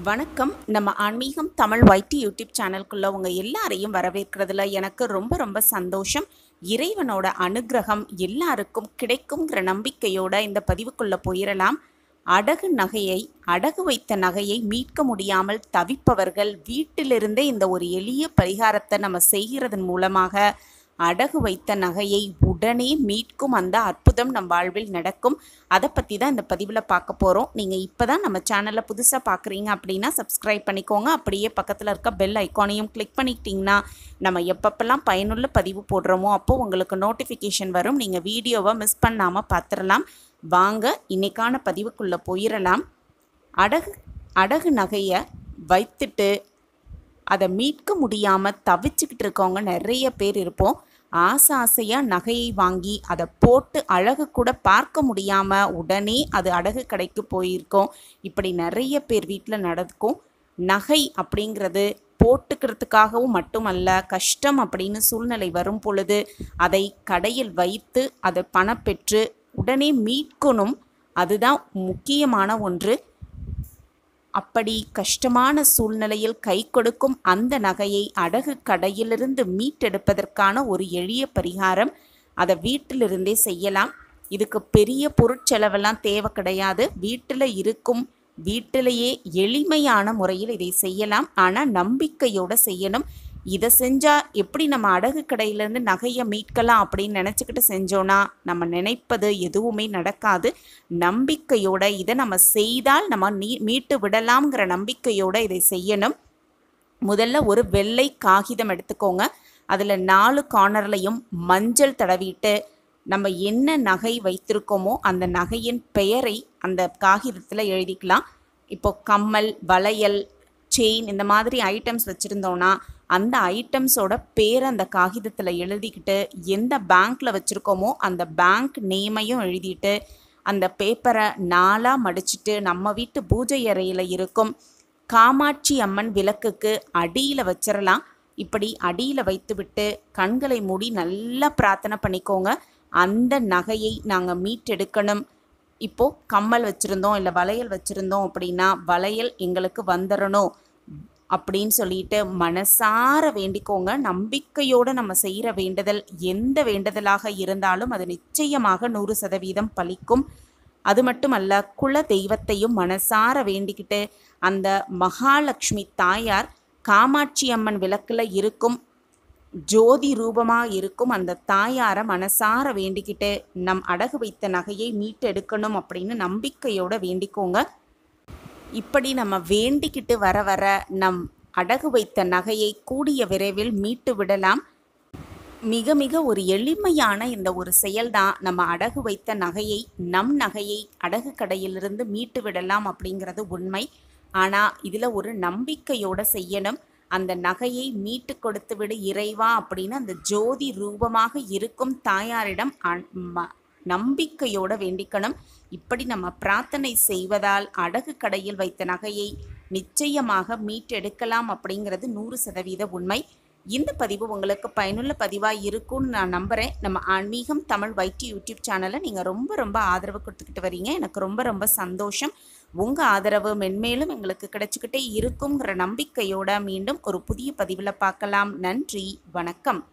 வணக்கம் நம்ம ஆன்மீகம் தமிழ் ஒய்டி யூடியூப் சேனலுக்குள்ள உங்க எல்லாரையும் வரவேற்கிறதுல எனக்கு ரொம்ப ரொம்ப சந்தோஷம் இறைவனோட அனுக்கிரகம் எல்லாருக்கும் கிடைக்குங்கிற நம்பிக்கையோட இந்த பதிவுக்குள்ள போயிடலாம் அடகு நகையை அடகு வைத்த நகையை மீட்க முடியாமல் தவிப்பவர்கள் வீட்டிலிருந்தே இந்த ஒரு எளிய பரிகாரத்தை நம்ம செய்கிறதன் மூலமாக அடகு வைத்த நகையை உடனே மீட்கும் அந்த அற்புதம் நம் வாழ்வில் நடக்கும் அதை பற்றி தான் இந்த பதிவில் பார்க்க போகிறோம் நீங்கள் இப்போ தான் நம்ம சேனலை புதுசாக பார்க்குறீங்க அப்படின்னா சப்ஸ்கிரைப் பண்ணிக்கோங்க அப்படியே பக்கத்தில் இருக்க பெல் ஐக்கானையும் கிளிக் பண்ணிக்கிட்டிங்கன்னா நம்ம எப்பப்பெல்லாம் பயனுள்ள பதிவு போடுறோமோ அப்போ உங்களுக்கு நோட்டிஃபிகேஷன் வரும் நீங்கள் வீடியோவை மிஸ் பண்ணாமல் பார்த்துடலாம் வாங்க இன்னைக்கான பதிவுக்குள்ளே போயிடலாம் அடகு அடகு நகையை வைத்துட்டு அதை மீட்க முடியாமல் தவிச்சுக்கிட்டு இருக்கவங்க நிறைய பேர் இருப்போம் ஆசை ஆசையாக நகையை வாங்கி அதை போட்டு அழகு கூட பார்க்க முடியாமல் உடனே அது அடகு கடைக்கு போயிருக்கோம் இப்படி நிறைய பேர் வீட்டில் நடக்கும் நகை அப்படிங்கிறது போட்டுக்கிறதுக்காகவும் மட்டுமல்ல கஷ்டம் அப்படின்னு சூழ்நிலை வரும் பொழுது அதை கடையில் வைத்து அதை பணம் பெற்று உடனே மீட்கணும் அதுதான் முக்கியமான ஒன்று அப்படி கஷ்டமான சூழ்நிலையில் கை கொடுக்கும் அந்த நகையை அடகு கடையிலிருந்து மீட்டெடுப்பதற்கான ஒரு எளிய பரிகாரம் அதை வீட்டிலிருந்தே செய்யலாம் இதுக்கு பெரிய பொருட்செலவெல்லாம் தேவை கிடையாது வீட்டில் இருக்கும் வீட்டிலேயே எளிமையான முறையில் இதை செய்யலாம் ஆனால் நம்பிக்கையோடு செய்யணும் இதை செஞ்சால் எப்படி நம்ம அடகு கடையிலேருந்து நகையை மீட்கலாம் அப்படின்னு நினச்சிக்கிட்டு செஞ்சோன்னா நம்ம நினைப்பது எதுவுமே நடக்காது நம்பிக்கையோட இதை நம்ம செய்தால் நம்ம நீ மீட்டு விடலாம்ங்கிற நம்பிக்கையோட இதை செய்யணும் முதல்ல ஒரு வெள்ளை காகிதம் எடுத்துக்கோங்க அதில் நாலு கார்னர்லையும் மஞ்சள் தடவிட்டு நம்ம என்ன நகை வைத்திருக்கோமோ அந்த நகையின் பெயரை அந்த காகிதத்தில் எழுதிக்கலாம் இப்போ கம்மல் வளையல் செயின் இந்த மாதிரி ஐட்டம்ஸ் வச்சுருந்தோன்னா அந்த ஐட்டம்ஸோட பேரை அந்த காகிதத்தில் எழுதிக்கிட்டு எந்த பேங்க்கில் வச்சுருக்கோமோ அந்த பேங்க் நேமையும் எழுதிட்டு அந்த பேப்பரை நாலாக மடிச்சிட்டு நம்ம வீட்டு பூஜை அறையில் இருக்கும் காமாட்சி அம்மன் விளக்குக்கு அடியில் வச்சிடலாம் இப்படி அடியில் வைத்துவிட்டு கண்களை மூடி நல்லா பிரார்த்தனை பண்ணிக்கோங்க அந்த நகையை நாங்கள் மீட்டெடுக்கணும் இப்போது கம்மல் வச்சுருந்தோம் இல்லை வளையல் வச்சுருந்தோம் அப்படின்னா வளையல் எங்களுக்கு வந்துடணும் அப்படின்னு சொல்லிட்டு மனசார வேண்டிக்கோங்க நம்பிக்கையோடு நம்ம செய்கிற வேண்டுதல் எந்த வேண்டுதலாக இருந்தாலும் அது நிச்சயமாக நூறு சதவீதம் பலிக்கும் அது மட்டுமல்ல குல தெய்வத்தையும் மனசார வேண்டிக்கிட்டு அந்த மகாலட்சுமி தாயார் காமாட்சி அம்மன் விளக்கில் இருக்கும் ஜோதி ரூபமாக இருக்கும் அந்த தாயாரை மனசார வேண்டிக்கிட்டு நம் அடகு வைத்த நகையை மீட்டெடுக்கணும் அப்படின்னு நம்பிக்கையோட வேண்டிக்கோங்க இப்படி நம்ம வேண்டிக்கிட்டு வர வர நம் அடகு வைத்த நகையை கூடிய விரைவில் மீட்டு விடலாம் மிக மிக ஒரு எளிமையான இந்த ஒரு செயல்தான் நம்ம அடகு வைத்த நகையை நம் நகையை அடகு கடையிலிருந்து மீட்டு விடலாம் அப்படிங்கிறது உண்மை ஆனால் இதில் ஒரு நம்பிக்கையோட செய்யணும் அந்த நகையை மீட்டு கொடுத்து விடு இறைவா அப்படின்னு அந்த ஜோதி ரூபமாக இருக்கும் தாயாரிடம் நம்பிக்கையோட வேண்டிக்கணும் இப்படி நம்ம பிரார்த்தனை செய்வதால் அடகு கடையில் வைத்த நகையை நிச்சயமாக மீட்டெடுக்கலாம் அப்படிங்கிறது நூறு சதவீத உண்மை இந்த பதிவு உங்களுக்கு பயனுள்ள பதிவாக இருக்கும்னு நான் நம்புகிறேன் நம்ம ஆன்மீகம் தமிழ் வைட்டி யூடியூப் சேனலை நீங்கள் ரொம்ப ரொம்ப ஆதரவு கொடுத்துக்கிட்டு வரீங்க எனக்கு ரொம்ப ரொம்ப சந்தோஷம் உங்கள் ஆதரவு மென்மேலும் எங்களுக்கு கிடைச்சிக்கிட்டே இருக்குங்கிற நம்பிக்கையோட மீண்டும் ஒரு புதிய பதிவில் பார்க்கலாம் நன்றி வணக்கம்